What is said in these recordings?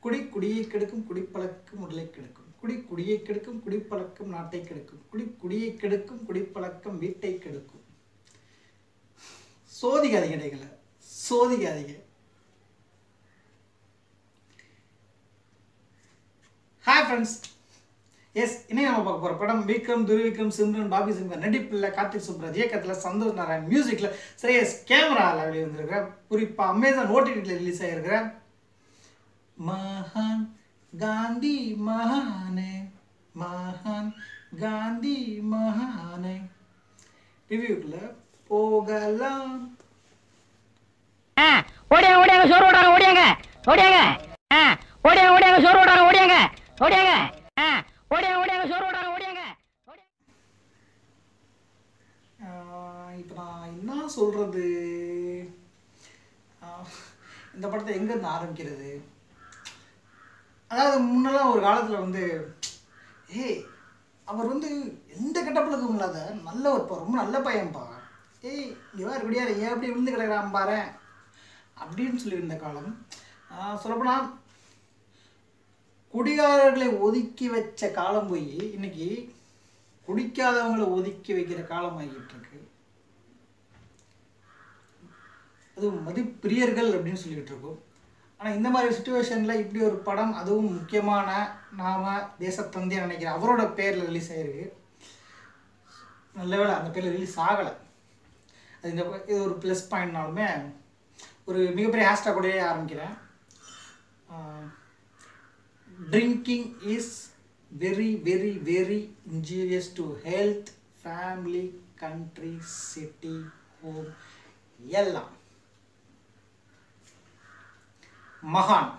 குடி குடியை கெடுக்கும் குடிப்பழக்கம் உடலை கெடுக்கும் குடி குடியை கெடுக்கும் குடிப்பழக்கம் நாட்டை கெடுக்கும் குடி குடியை கெடுக்கும் குடிப்பழக்கம் வீட்டை கெடுக்கும் சோதிக்காதீங்க இடைகளை சோதிக்காதீங்க ஹாய் ஃப்ரெண்ட்ஸ் எஸ் இன்னைக்கு நம்ம பார்க்க போகிற படம் விக்ரம் துர்விக்ரம் சிம்ரன் பாபி சிம்ரன் நடிப்பில் கார்த்திக் சுப்ராஜ் இயக்கத்தில் சந்தோஷ் நாராயண் மியூசிக்கில் சரி எஸ் கேமராவில் வெளிவந்திருக்கிற குறிப்பாக அமேசான் ஓடிடியில் ரிலீஸ் ஆகிருக்கிற மகான் காந்தி மகானே மகான் காந்தி மகானே ரிவ்யூக்குள்ள போகலாம் ஆ, ஓடியாங்க ஓடியாங்க சோறு ஓடாங்க ஓடியாங்க ஓடியாங்க ஆ, ஓடியாங்க ஓடியாங்க சோறு ஓடாங்க ஓடியாங்க ஓடியாங்க ஆ, ஓடியாங்க ஓடியாங்க சோறு ஓடாங்க ஓடியாங்க ஓடியாங்க. இப்போ நான் என்ன சொல்கிறது இந்த படத்தை எங்கேருந்து ஆரம்பிக்கிறது அதாவது முன்னெல்லாம் ஒரு காலத்தில் வந்து ஏய் அவர் வந்து எந்த கெட்டப்பழக்கம் இல்லாத நல்ல ஒரு ரொம்ப நல்ல பையன்பா ஏய் இவா இருக்கடியா ஏன் அப்படி விழுந்து கிடக்குறான் பாரு அப்படின்னு சொல்லியிருந்த காலம் சொல்லப்போனால் குடிகாரர்களை ஒதுக்கி வச்ச காலம் போய் இன்னைக்கு குடிக்காதவங்களை ஒதுக்கி வைக்கிற காலம் ஆகிட்டு இருக்கு அதுவும் மதிப்பிரியர்கள் அப்படின்னு சொல்லிட்டு இருக்கோம் ஆனால் இந்த மாதிரி சுச்சுவேஷனில் இப்படி ஒரு படம் அதுவும் முக்கியமான நாம தேசத்தந்தையாக நினைக்கிற அவரோட பேரில் ரிலீஸ் ஆகிருக்கு நல்ல வேளை அந்த பேரில் ரிலீஸ் ஆகலை அது இந்த இது ஒரு ப்ளஸ் பாயிண்ட்னாலுமே ஒரு மிகப்பெரிய ஹேஷ்டாக் கூடயே ஆரம்பிக்கிறேன் drinking is very very very injurious to health family country city home எல்லாம் மகான்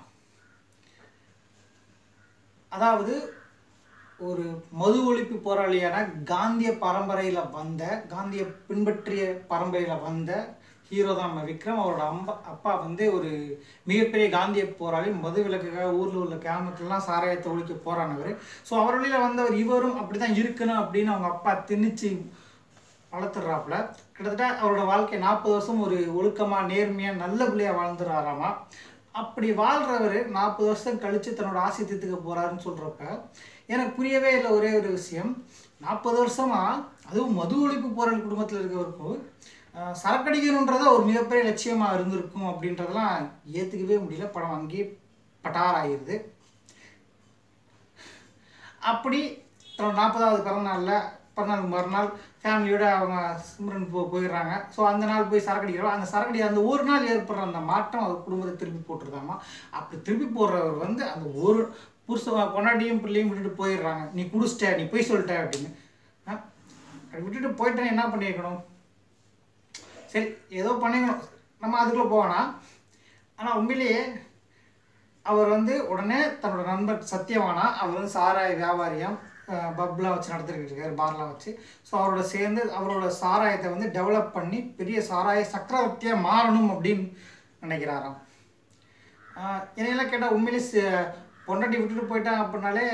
அதாவது ஒரு மது ஒழிப்பு போராளியான காந்திய பரம்பரையில் வந்த காந்திய பின்பற்றிய பரம்பரையில் வந்த ஹீரோ தான் நம்ம விக்ரம் அவரோட அம்பா அப்பா வந்து ஒரு மிகப்பெரிய காந்திய போராளி மது விலக்குக்காக ஊரில் உள்ள கிராமத்துலலாம் சாராயத்தை ஒழிக்க போரானவர் ஸோ அவர் வழியில் வந்தவர் இவரும் அப்படி தான் இருக்கணும் அப்படின்னு அவங்க அப்பா திணிச்சு வளர்த்துறாப்புல கிட்டத்தட்ட அவரோட வாழ்க்கை நாற்பது வருஷம் ஒரு ஒழுக்கமாக நேர்மையாக நல்ல பிள்ளையாக வாழ்ந்துடுறாராமா அப்படி வாழ்கிறவர் நாற்பது வருஷம் கழித்து தன்னோட ஆசை தீர்த்துக்க போகிறாருன்னு சொல்கிறப்ப எனக்கு புரியவே இல்லை ஒரே ஒரு விஷயம் நாற்பது வருஷமாக அதுவும் மது ஒழிப்பு போராளி குடும்பத்தில் இருக்கவருக்கும் ஆஹ், சரக்கடிக்கணுன்றத ஒரு மிகப்பெரிய லட்சியமாக இருந்திருக்கும் அப்படின்றதெல்லாம் ஏற்றுக்கவே முடியல படம் அங்கேயே பட்டார் ஆகிடுது அப்படி தன்னோட நாற்பதாவது பிறந்தநாளில் பிறந்தநாளுக்கு மறுநாள் ஃபேமிலியோட அவங்க சிம்ரன் போ போயிடுறாங்க ஸோ அந்த நாள் போய் சரக்கடிக்கிறோம் அந்த சரக்கடி அந்த ஒரு நாள் ஏற்படுற அந்த மாற்றம் அவர் குடும்பத்தை திருப்பி போட்டுருதாமா அப்படி திருப்பி போடுறவர் வந்து அந்த ஒரு புருஷன் கொண்டாடியும் பிள்ளையும் விட்டுட்டு போயிடுறாங்க நீ குடிச்சிட்ட நீ போய் சொல்லிட்ட அப்படின்னு ஆ, அப்படி விட்டுட்டு போயிட்டேன் என்ன பண்ணியிருக்கணும் சரி ஏதோ பண்ணிக்கணும் நம்ம அதுக்குள்ளே போவேனா ஆனால் உண்மையிலேயே அவர் வந்து உடனே தன்னோட நண்பர் சத்யவானா அவர் வந்து சாராய வியாபாரியம் பப்லாம் வச்சு நடத்திட்டு இருக்காரு பார்லாம் வச்சு ஸோ அவரோட சேர்ந்து அவரோட சாராயத்தை வந்து டெவலப் பண்ணி பெரிய சாராய சக்கரவர்த்தியாக மாறணும் அப்படின்னு நினைக்கிறாராம் ஆஹ் என்னையெல்லாம் கேட்டால் உண்மையிலே சி- பொண்டாட்டி விட்டுட்டு போயிட்டான் அப்படின்னாலே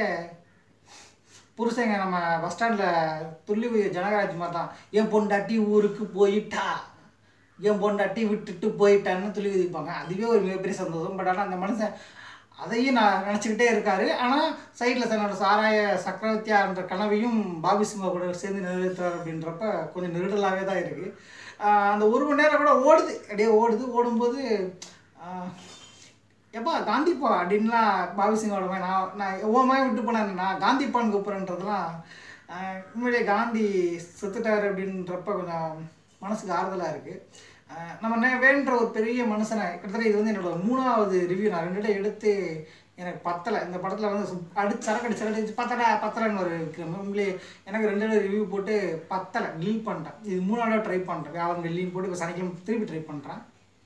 புருஷங்க நம்ம பஸ் ஸ்டாண்டில் துள்ளி ஜனகராஜ் மாதிரி தான் என் பொண்டாட்டி ஊருக்கு போயிட்டா என் பொண்டாட்டி விட்டுட்டு போயிட்டான்னு துள்ளி விதிப்பாங்க அதுவே ஒரு மிகப்பெரிய சந்தோஷம் பட் ஆனால் அந்த மனுஷன் அதையும் நான் நினச்சிக்கிட்டே இருக்காரு ஆனால் சைடில் தன்னோட சாராய சக்கரவர்த்தியான்ற கனவையும் பாபி சிம்மா கூட சேர்ந்து நிறைவேற்றுறாரு அப்படின்றப்ப கொஞ்சம் நெருடலாகவே தான் இருக்குது அந்த ஒரு மணி நேரம் கூட ஓடுது அப்படியே ஓடுது ஓடும்போது ஆஹ், எப்பா காந்திப்பா அப்படின்லாம் பாபி சிங்கோட மாதிரி நான் நான் ஓமாய் விட்டு போனேன் நான் காந்திப்பான்னு கூப்பிட்றேன்றதுலாம் உண்மையிலே காந்தி செத்துட்டாரு அப்படின்றப்ப கொஞ்சம் மனசுக்கு ஆறுதலாக இருக்குது நம்ம நே- வேணுன்ற ஒரு பெரிய மனுஷனை கிட்டத்தட்ட இது வந்து என்னோட மூணாவது ரிவ்யூ நான் ரெண்டு இடம் எடுத்து எனக்கு பத்தலை இந்த படத்தில் வந்து சு- அடி சரக்கு சரக்கு அடிச்சு பத்தலை பத்தலைன்னு ஒரு விக்ரம் உங்களே எனக்கு ரெண்டு இடம் ரிவ்யூ போட்டு பத்தலை டீல் பண்ணிட்டேன் இது மூணாவது ட்ரை பண்ணுறேன் வியாபாரம் வெள்ளியும் போட்டு இப்போ சனிக்கிழமை திருப்பி ட்ரை பண்ணுறேன்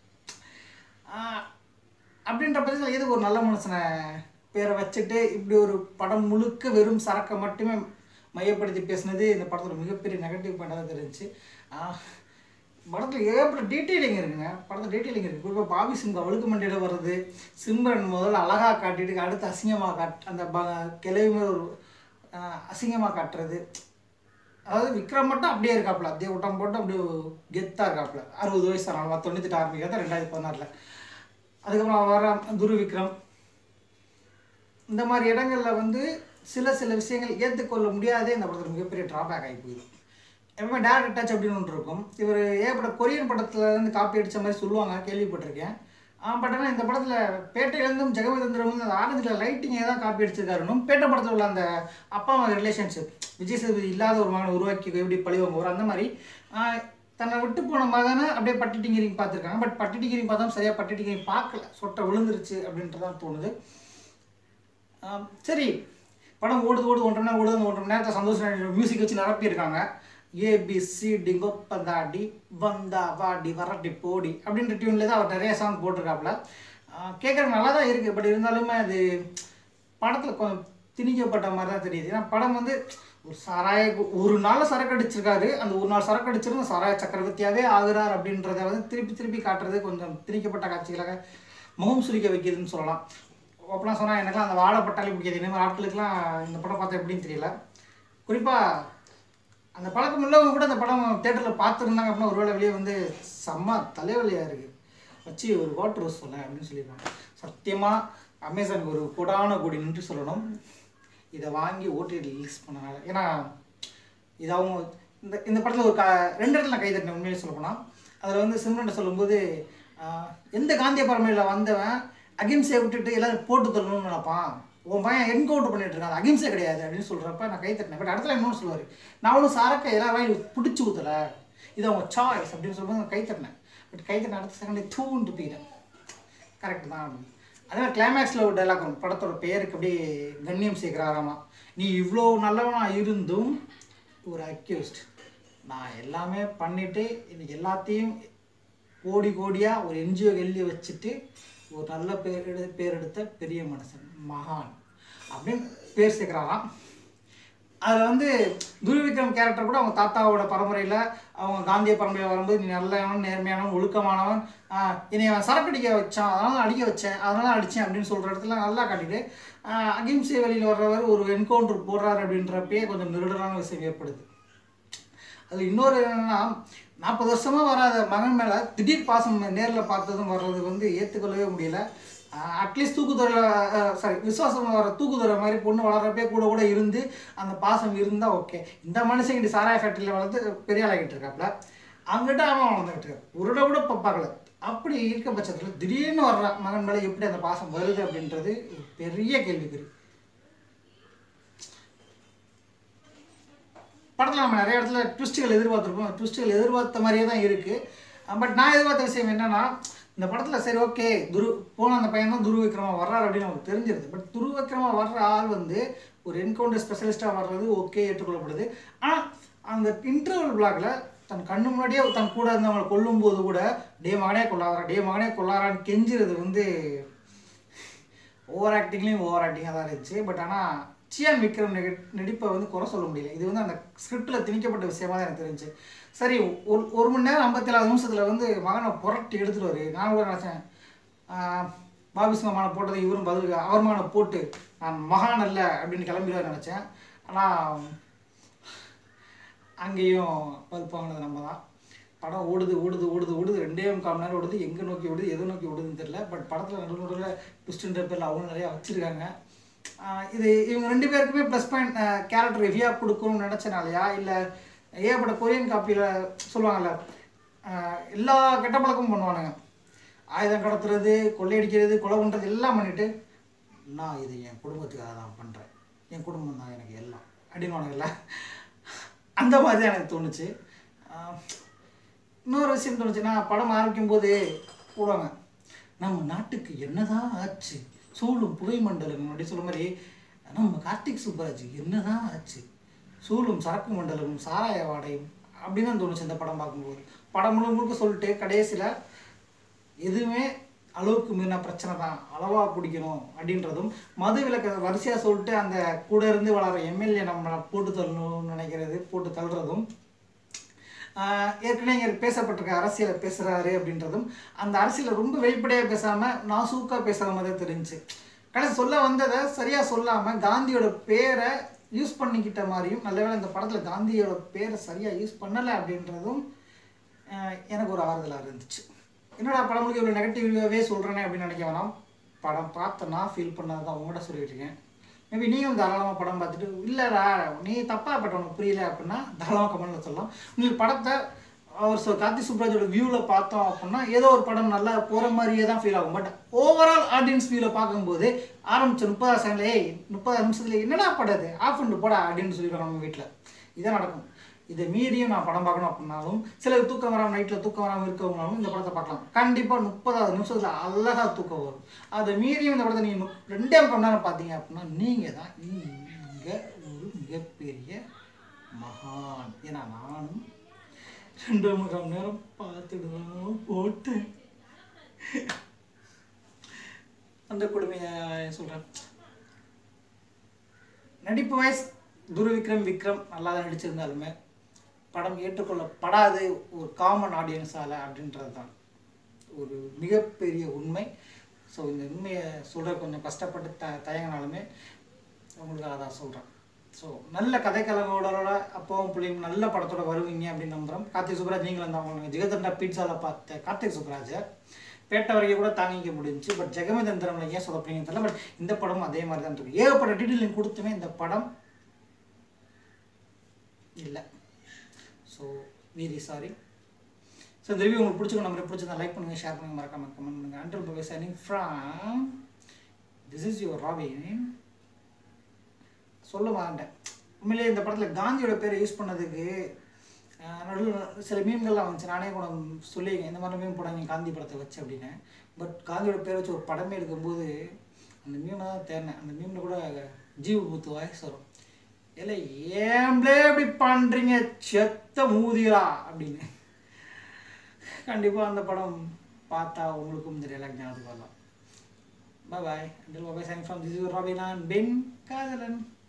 ஆஹ் அப்படின்ற பட்சத்தில் எதுக்கு ஒரு நல்ல மனுஷனை பேரை வச்சுட்டு இப்படி ஒரு படம் முழுக்க வெறும் சரக்கை மட்டுமே மையப்படுத்தி பேசுனது இந்த படத்தோட மிகப்பெரிய நெகட்டிவ் பாயிண்டாக தெரிஞ்சுச்சு ஆஹ் படத்தில் ஏகப்பட்ட டீட்டெயிலிங் இருக்குங்க படத்தில் டீட்டெயிலிங் இருக்குது குறிப்பாக பாபி சிங் அவளுக்கு மண்டியில் வர்றது சிம்ரன் முதல்ல அழகாக காட்டிட்டு அடுத்து அசிங்கமாக காட் அந்த ப கிளவி மாதிரி ஒரு அசிங்கமாக காட்டுறது அதாவது விக்ரம் மட்டும் அப்படியே இருக்காப்புல அப்படியே உட்டம் போட்டு அப்படியே கெத்தாக இருக்காப்புல அறுபது வயசு ஆனாலும் தொண்ணூத்தெட்டு ஆரம்பிக்கிறத ரெண்டாயிரத்தி பதினாறில் அதுக்கப்புறம் வர துரு விக்ரம் இந்த மாதிரி இடங்கள்ல வந்து சில சில விஷயங்கள் ஏற்றுக்கொள்ள முடியாதே இந்த படத்தில் மிகப்பெரிய ட்ராபேக் ஆகி போயிடும் எப்பவுமே டேரக்ட் டச் அப்படின்னு ஒன்று இருக்கும் இவர் ஏற்பட கொரியன் படத்துல இருந்து காப்பி அடிச்ச மாதிரி சொல்லுவாங்க கேள்விப்பட்டிருக்கேன் பட் ஆனால் இந்த படத்தில் பேட்டையிலேருந்தும் ஜெகவதந்திரம் வந்து அந்த ஆரஞ்சில் லைட்டிங்கை தான் காப்பி அடிச்சிருக்காருனும் பேட்டை படத்தில் உள்ள அந்த அப்பா அம்மா ரிலேஷன்ஷிப் விஜய் சேதுபதி இல்லாத ஒரு மகனை உருவாக்கி எப்படி பழிவாங்க வரும் அந்த மாதிரி ஆஹ், தன்னை விட்டு போன மகனை அப்படியே பட்டி டிங்கிரிங் பார்த்துருக்காங்க பட் பட்டி டிங்கிரிங் பார்த்தா சரியாக பட்டி டிங்கிரிங் பார்க்கல சொட்டை விழுந்துருச்சு அப்படின்றதான் தோணுது ஆம், சரி படம் ஓடுது ஓடுது ஒன்றரை மணி நேரம் ஓடுது அந்த ஒன்றரை மணி நேரத்தை சந்தோஷம் மியூசிக் வச்சு நிரப்பியிருக்காங்க ஏபிசி டிங்கொப்பந்தாடி வந்தா வாடி வரட்டி போடி அப்படின்ற டியூனில் தான் அவர் நிறைய சாங் போட்டிருக்காப்புல கேட்குற நல்லா தான் இருக்குது பட் இருந்தாலுமே அது படத்தில் கொஞ்சம் திணிக்கப்பட்ட மாதிரி தான் தெரியுது ஏன்னா படம் வந்து ஒரு சாராய ஒரு நாள் சரக்கு அடிச்சிருக்காரு அந்த ஒரு நாள் சரக்கு அடிச்சிருந்து சாராய சக்கரவர்த்தியாகவே ஆகுறார் அப்படின்றத வந்து திருப்பி திருப்பி காட்டுறது கொஞ்சம் திணிக்கப்பட்ட காட்சிகளாக முகம் சுளிக்க வைக்கிதுன்னு சொல்லலாம் அப்படிலாம் சொன்னால் எனக்குலாம் அந்த வாழைப்பட்டாலே பிடிக்காது இந்த மாதிரி ஆட்களுக்குலாம் இந்த படம் பார்த்தா எப்படின்னு தெரியல குறிப்பாக அந்த பழக்கம் உள்ளவங்க கூட அந்த படம் தேட்டரில் பார்த்துருந்தாங்க அப்படின்னா ஒருவேளை வெளியே வந்து செம்ம தலைவலியாக இருக்குது வச்சு ஒரு வாட்டர் ரோஸ் சொல்ல அப்படின்னு சொல்லியிருக்காங்க சத்தியமாக அமேசானுக்கு ஒரு கொடான கொடி நின்று சொல்லணும் இதை வாங்கி ஓடிடி ரிலீஸ் பண்ணனால ஏன்னா இது அவங்க இந்த இந்த படத்தில் ஒரு க ரெண்டு இடத்துல நான் கை தட்டினேன் உண்மையிலே சொல்ல போனால் அதில் வந்து சிம்ரன் சொல்லும்போது ஆஹ், எந்த காந்திய பரம்பரையில் வந்தவன் அகிம்சையை விட்டுட்டு எல்லாரும் போட்டு தள்ளணும்னு நினைப்பான் உன் பையன் என்கவுண்டர் பண்ணிட்டு இருக்கான் அது அகிம்சை கிடையாது அப்படின்னு சொல்கிறப்ப நான் கை தட்டினேன் பட் இடத்துல இன்னொன்று சொல்லுவார் நான் ஒன்றும் சரக்கை எல்லா வாயும் பிடிச்சி ஊற்றலை இது அவங்க சாய்ஸ் அப்படின்னு சொல்லும்போது நான் கை தட்டினேன் பட் கை தட்டின அடுத்த செகண்டே தூண்டு போயிட்டேன் கரெக்ட் தான் அப்படின்னு. அதே மாதிரி கிளைமேக்ஸில் ஒரு டைலாக் வரும் படத்தோட பெயருக்கு அப்படியே கண்ணியம் சேர்க்கிறாராமா நீ இவ்வளோ நல்லவனா இருந்தும் ஒரு அக்யூஸ்ட் நான் எல்லாமே பண்ணிட்டு இன்னைக்கு எல்லாத்தையும் கோடி கோடியாக ஒரு என்ஜிஓ எழுதி வச்சுட்டு ஒரு நல்ல பேர் எடு பேர் எடுத்த பெரிய மனுஷன் மகான் அப்படின்னு பேர் சேர்க்குறாராம் அதில் வந்து துருவிக்ரம் கேரக்டர் கூட அவங்க தாத்தாவோட பரம்பரையில் அவங்க காந்திய பரம்பரையில் வரும்போது நீ நல்லவன் நேர்மையானவன் ஒழுக்கமானவன் ஆஹ் என்னை அவன் சரக்கடிக்க வச்சான் அதனால அடிக்க வச்சேன் அதனால அடித்தேன் அப்படின்னு சொல்கிற இடத்துல நல்லா காட்டிட்டு ஆஹ் அகிம்சை வழியில் வர்றவர் ஒரு என்கவுண்டர் போடுறாரு அப்படின்றப்பயே கொஞ்சம் நெருடலான விஷயம் ஏற்படுது அதில் இன்னொரு என்னன்னா நாற்பது வருஷமாக வராத மகன் மேலே திடீர் பாசம் நேரில் பார்த்ததும் வர்றது வந்து ஏற்றுக்கொள்ளவே முடியல அட்லீஸ்ட் தூக்குதுறையில் சாரி விசுவாசம் வர தூக்குதுறை மாதிரி பொண்ணு வளர்றப்பே கூட கூட இருந்து அந்த பாசம் இருந்தால் ஓகே இந்த மனுஷன் இப்படி சாராய ஃபேக்ட்ரியில் வளர்ந்து பெரிய ஆளாகிட்டு இருக்காப்புல அங்கிட்ட அவன் வளர்ந்துக்கிட்டு இருக்கான் ஒரு இடம் கூட இப்போ பார்க்கல அப்படி இருக்க பட்சத்தில் திடீர்னு வர்ற மகன் மேலே எப்படி அந்த பாசம் வருது அப்படின்றது ஒரு பெரிய கேள்விக்குறி படத்தில் நம்ம நிறைய இடத்துல ட்விஸ்ட்டுகள் எதிர்பார்த்துருப்போம் ட்விஸ்ட்டுகள் எதிர்பார்த்த மாதிரியே தான் இருக்குது பட் நான் எதிர்பார்த்த விஷயம் என்னன்னா இந்த படத்தில் சரி ஓகே துரு போன அந்த பையன் தான் துரு விக்ரமா வர்றாரு அப்படின்னு நமக்கு தெரிஞ்சிருது பட் துரு விக்ரமா வர்ற ஆள் வந்து ஒரு என்கவுண்டர் ஸ்பெஷலிஸ்ட்டாக வர்றது ஓகே ஏற்றுக்கொள்ளப்படுது ஆனால் அந்த இன்டர்வல் பிளாக்ல தன் கண்ணு முன்னாடியே தன் கூட இருந்தவங்களை கொல்லும்போது கூட டே மகனே கொள்ளாதரா டே மகனே கொள்ளாரான்னு கெஞ்சுறது வந்து ஓவர் ஆக்டிங்லேயும் ஓவர் ஆக்டிங்காக தான் இருந்துச்சு பட் ஆனால் சியான் விக்ரம் நெக நடிப்பை வந்து குறை சொல்ல முடியல இது வந்து அந்த ஸ்கிரிப்டில் திணிக்கப்பட்ட விஷயமா தான் எனக்கு தெரிஞ்சு சரி ஒரு ஒரு மணி நேரம் ஐம்பத்தேழாவது நிமிஷத்தில் வந்து மகனை புரட்டி எடுத்துட்டு வரு நான் கூட நினச்சேன் பாபி சிங் மகனை போட்டதை இவரும் பதில் அவர் மகனை போட்டு நான் மகான் அல்ல அப்படின்னு கிளம்பிடுவார் நினச்சேன் ஆனால் அங்கேயும் பல்பாங்கினது நம்ம தான் படம் ஓடுது ஓடுது ஓடுது ஓடுது ரெண்டே முக்கால் மணி நேரம் ஓடுது எங்கே நோக்கி ஓடுது எதை நோக்கி ஓடுதுன்னு தெரியல பட் படத்தில் நடு நடுவில் ட்விஸ்ட்டுன்ற பேரில் அவங்க நிறையா வச்சுருக்காங்க இது இவங்க ரெண்டு பேருக்குமே ப்ளஸ் பாயிண்ட் கேரக்டர் ஹெவியாக கொடுக்கணும்னு நினச்சனாலையா இல்லை ஏகப்பட்ட கொரியன் காப்பியில் சொல்லுவாங்கல்ல ஆஹ் எல்லா கெட்ட பழக்கமும் பண்ணுவானுங்க ஆயுதம் கடத்துறது கொள்ளையடிக்கிறது கொலை பண்ணுறது எல்லாம் பண்ணிட்டு நான் இது என் குடும்பத்துக்காக தான் பண்ணுறேன் என் குடும்பம் தான் எனக்கு எல்லாம் அப்படின்னுவானுங்கல்ல அந்த மாதிரி தான் எனக்கு தோணுச்சு ஆஹ் இன்னொரு விஷயம் தோணுச்சுன்னா படம் ஆரம்பிக்கும் போது போடுவாங்க நம்ம நாட்டுக்கு என்னதான் ஆச்சு சூழும் புகை மண்டலம் அப்படி சொல்ல மாதிரி நம்ம கார்த்திக் சுப்பராஜ் என்னதான் ஆச்சு சூழும் சரக்கு மண்டலமும் சாராய வாடையும் அப்படின்னு தான் தோணுச்சு இந்த படம் பார்க்கும்போது படம் முழுக்க முழுக்க சொல்லிட்டு கடைசியில் எதுவுமே அளவுக்கு மீறின பிரச்சனை தான் அளவாக குடிக்கணும் அப்படின்றதும் மது விலக்க வரிசையாக சொல்லிட்டு அந்த கூட இருந்து வளர எம்எல்ஏ நம்மளை போட்டு தள்ளணும்னு நினைக்கிறது போட்டு தள்ளுறதும் ஆஹ் ஏற்கனவே இங்கே பேசப்பட்டிருக்க அரசியலை பேசுகிறாரு அப்படின்றதும் அந்த அரசியலை ரொம்ப வெளிப்படையாக பேசாமல் நாசூக்காக பேசுகிற மாதிரி தான் தெரிஞ்சுச்சு கடைசி சொல்ல வந்ததை சரியாக சொல்லாமல் காந்தியோட பேரை யூஸ் பண்ணிக்கிட்ட மாதிரியும் நல்லவேளை இந்த படத்தில் காந்தியோட பேரை சரியாக யூஸ் பண்ணலை அப்படின்றதும் ஆஹ் எனக்கு ஒரு ஆறுதலாக இருந்துச்சு என்னடா படம் முழுக்க இவ்வளோ நெகட்டிவாகவே சொல்கிறேனே அப்படின்னு நினைக்க வேணாம் படம் பார்த்த நான் ஃபீல் பண்ணது தான் உங்கள்கிட்ட சொல்லிட்டு இருக்கேன் மேபி நீங்களும் தாராளமாக படம் பார்த்துட்டு இல்லைடா நீ தப்பாக பட் உனக்கு புரியல அப்படின்னா தாராளமாக கமெண்ட்டில் சொல்லலாம் உங்களுக்கு படத்தை அவர் சொ கார்த்தி சுப்ராஜோட வியூவில் பார்த்தோம் அப்படின்னா ஏதோ ஒரு படம் நல்லா போகிற மாதிரியே தான் ஃபீல் ஆகும் பட் ஓவரால் ஆடியன்ஸ் வியூவில் பார்க்கும்போது ஆரம்பிச்ச முப்பதாம் செகண்ட்ல ஏய் முப்பது நிமிஷத்துல என்னடா படம் இது ஆஃப் பண்ணிட்டு போடா அப்படின்னு சொல்லிடுவாங்க நம்ம வீட்டில் இதான் நடக்கும் இதை மீறியும் நான் படம் பார்க்கணும் அப்படின்னாலும் சிலருக்கு தூக்கம் வராமல் நைட்டில் தூக்கம் வராமல் இருக்கவங்களாலும் இந்த படத்தை பார்க்கலாம் கண்டிப்பாக முப்பதாவது நிமிஷத்தில் அழகாக தூக்கம் வரும் அதை மீறியும் இந்த படத்தை நீங்கள் ரெண்டே மணி நேரம் பார்த்தீங்க அப்படின்னா நீங்கள் தான் இங்கே ஒரு மிகப்பெரிய மகான் ஏன்னா நானும் ரெண்டு மணி நேரம் பார்த்துட்டு தான் போட்டேன் அந்த கொடுமையை சொல்கிறேன் நடிப்பு வயசு துருவிக்ரம் விக்ரம் நல்லா தான் நடிச்சிருந்தாலுமே படம் ஏற்றுக்கொள்ளப்படாது ஒரு காமன் ஆடியன்ஸால் அப்படின்றது தான் ஒரு மிகப்பெரிய உண்மை ஸோ இந்த உண்மையை சொல்கிற கொஞ்சம் கஷ்டப்பட்டு த தயங்கினாலுமே உங்களுக்காக தான் சொல்கிறேன் ஸோ நல்ல கதைக்கலங்களோட அப்பாவும் பிள்ளையும் நல்ல படத்தோட வருவீங்க அப்படின்னு நம்புகிறோம் கார்த்திக் சுப்ராஜ் நீங்களும் தான் அவங்க ஜெகதண்டா பீட்சாவில் பார்த்த கார்த்திக் சுப்ராஜை பேட்டை வரைக்கும் கூட தாங்கிக்க முடிஞ்சுச்சு பட் ஜெகமேந்திரம்ல ஏன் சொதப்பீங்கன்னு தெரியல பட் இந்த படமும் அதே மாதிரி தான் இருக்கு ஏகப்பட்ட டீட்டெயிலிங் கொடுத்துமே இந்த படம் இல்லை ஸோ வீரி சாரி ஸோ இந்த ரிவ்யூ உங்களுக்கு பிடிச்சிருக்கும் நம்ம பிடிச்சிருந்தா லைக் பண்ணுங்கள் ஷேர் பண்ணுங்கள் மறக்காம கமெண்ட் பண்ணுங்கள் under bye signing from this is your Robin சொல்ல மாட்டேன் உண்மையிலேயே இந்த படத்தில் காந்தியோட பேரை யூஸ் பண்ணதுக்கு நடுவில் சில மீன்கள்லாம் வந்துச்சு நானே கூட சொல்லியிருக்கேன் இந்த மாதிரி மீன் போடாங்க காந்தி படத்தை வச்சு அப்படின்னு பட் காந்தியோட பேரை வச்சு ஒரு படமே எடுக்கும்போது அந்த மீனை தான் தேர்னேன் அந்த மீனில் கூட ஜீவ பூத்து வாய்ஸ் வரும் இல்லை ஏம்லே இப்படி பண்ணுறீங்க செத்த மூதிகளா அப்படின்னு கண்டிப்பாக அந்த படம் பார்த்தா உங்களுக்கும் இந்த டைலாக் ஞாபகத்துக்கு வரலாம் bye bye until bye sign from this ராபினான் பென் காதலன்